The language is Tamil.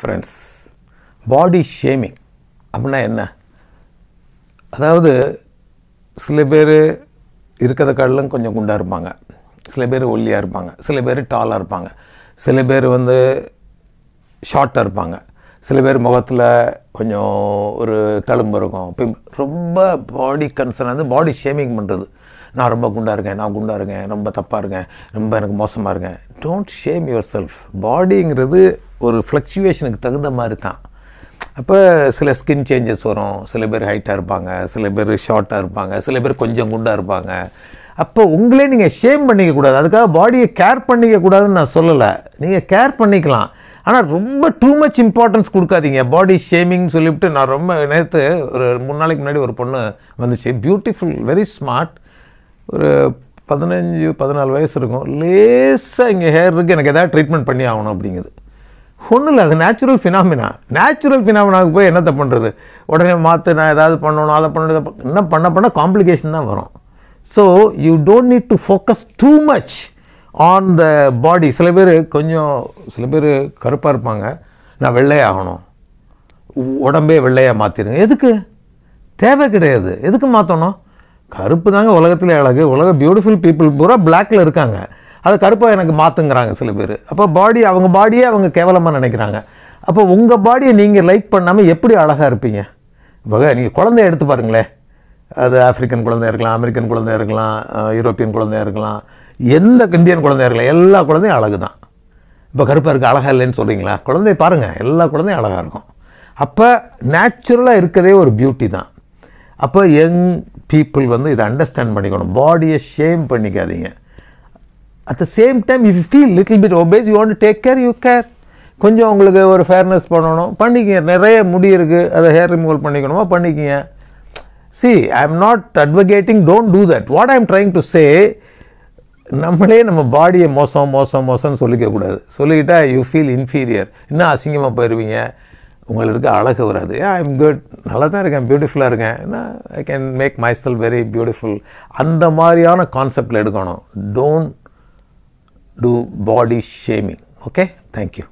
ஃப்ரெண்ட்ஸ் பாடி ஷேமிங் அப்படின்னா என்ன அதாவது சில பேர் இருக்கிறத காட்டிலும் கொஞ்சம் குண்டாக இருப்பாங்க சில பேர் ஒல்லியாக இருப்பாங்க சில பேர் டாலாக இருப்பாங்க சில பேர் வந்து ஷார்ட்டாக இருப்பாங்க சில பேர் முகத்தில் கொஞ்சம் ஒரு தழும்பு இருக்கும் பிம் ரொம்ப பாடி கன்சர்ன் வந்து பாடி ஷேமிங் பண்ணுறது நான் ரொம்ப குண்டாக இருக்கேன் நான் குண்டாக இருக்கேன் ரொம்ப தப்பாக இருக்கேன் ரொம்ப எனக்கு மோசமாக இருக்கேன் டோன்ட் ஷேம் யுவர் செல்ஃப் பாடிங்கிறது ஒரு ஃப்ளக்சுவேஷனுக்கு தகுந்த மாதிரி தான் அப்போ சில ஸ்கின் சேஞ்சஸ் வரும் சில பேர் ஹைட்டாக இருப்பாங்க சில பேர் ஷார்ட்டாக இருப்பாங்க சில பேர் கொஞ்சம் குண்டாக இருப்பாங்க அப்போ உங்களே நீங்கள் ஷேம் பண்ணிக்க கூடாது அதுக்காக பாடியை கேர் பண்ணிக்க கூடாதுன்னு நான் சொல்லலை நீங்கள் கேர் பண்ணிக்கலாம் ஆனால் ரொம்ப டூ மச் இம்பார்ட்டன்ஸ் கொடுக்காதீங்க பாடி ஷேமிங் சொல்லிவிட்டு நான் ரொம்ப நேற்று ஒரு மூணு நாளைக்கு முன்னாடி ஒரு பொண்ணு வந்துச்சு பியூட்டிஃபுல் வெரி ஸ்மார்ட் ஒரு பதினஞ்சு பதினாலு வயசு இருக்கும் லேசாக இங்கே ஹேர் இருக்குது எனக்கு எதாவது ட்ரீட்மெண்ட் பண்ணி ஆகணும் அப்படிங்குது ஒன்றும் இல்லை அது நேச்சுரல் ஃபினாமினா நேச்சுரல் ஃபினாமினாவுக்கு போய் என்னத்தை பண்ணுறது உடனே மாற்று நான் ஏதாவது பண்ணணும் அதை பண்ணணும் இதை பண்ண- என்ன பண்ண பண்ண காம்ப்ளிகேஷன் தான் வரும் so you don't need to focus too much on the body சில பேர் கொஞ்சம் சில பேர் கருப்பாக இருப்பாங்க நான் வெள்ளையாகணும் உடம்பே வெள்ளையாக மாற்றிடுங்க எதுக்கு தேவை கிடையாது எதுக்கு மாற்றணும் கருப்பு தாங்க உலகத்திலே அழகு உலக பியூட்டிஃபுல் பீப்புள் பூரா பிளாக்ல இருக்காங்க அது கருப்பாக எனக்கு மாற்றுங்கிறாங்க சில பேர் அப்போ பாடி அவங்க பாடியே அவங்க கேவலமாக நினைக்கிறாங்க அப்போ உங்கள் பாடியை நீங்கள் லைக் பண்ணாமல் எப்படி அழகாக இருப்பீங்க இப்போ நீங்கள் குழந்தைய எடுத்து பாருங்களேன் அது ஆப்பிரிக்கன் குழந்தையா இருக்கலாம் அமெரிக்கன் குழந்தையா இருக்கலாம் அஹ், யூரோப்பியன் குழந்தையா இருக்கலாம் எந்த இந்தியன் குழந்தையா இருக்கலாம் எல்லா குழந்தையும் அழகு தான் இப்போ கருப்பாக இருக்க அழகா இல்லைன்னு சொல்கிறீங்களா குழந்தைய பாருங்கள் எல்லா குழந்தையும் அழகாக இருக்கும் அப்போ நேச்சுரலாக இருக்கதே ஒரு பியூட்டி தான் அப்போ யங் பீப்புள் வந்து இதை அண்டர்ஸ்டாண்ட் பண்ணிக்கணும் பாடியை ஷேம் பண்ணிக்காதீங்க at the same time if you feel little bit obese you want take care you care கொஞ்சம் உங்களுக்கு ஒரு ஃபேர்னஸ் பண்ணணும் பண்ணிக்கங்க நிறைய முடி இருக்குது அதை ஹேர் ரிமூவல் பண்ணிக்கணுமா பண்ணிக்கங்க see I'm not advocating don't do that what I'm trying to say நம்மளே நம்ம பாடியை மோசம் மோசம் மோசம்னு சொல்லிக்க கூடாது சொல்லிக்கிட்டா யூ ஃபீல் இன்ஃபீரியர் இன்னும் அசிங்கமாக போயிடுவீங்க உங்களுக்கு அழகு வராது ஐ எம் குட் நல்லா தான் இருக்கேன் பியூட்டிஃபுல்லாக இருக்கேன் I can make myself very beautiful அந்த மாதிரியான கான்செப்டில் எடுக்கணும் don't do body shaming okay thank you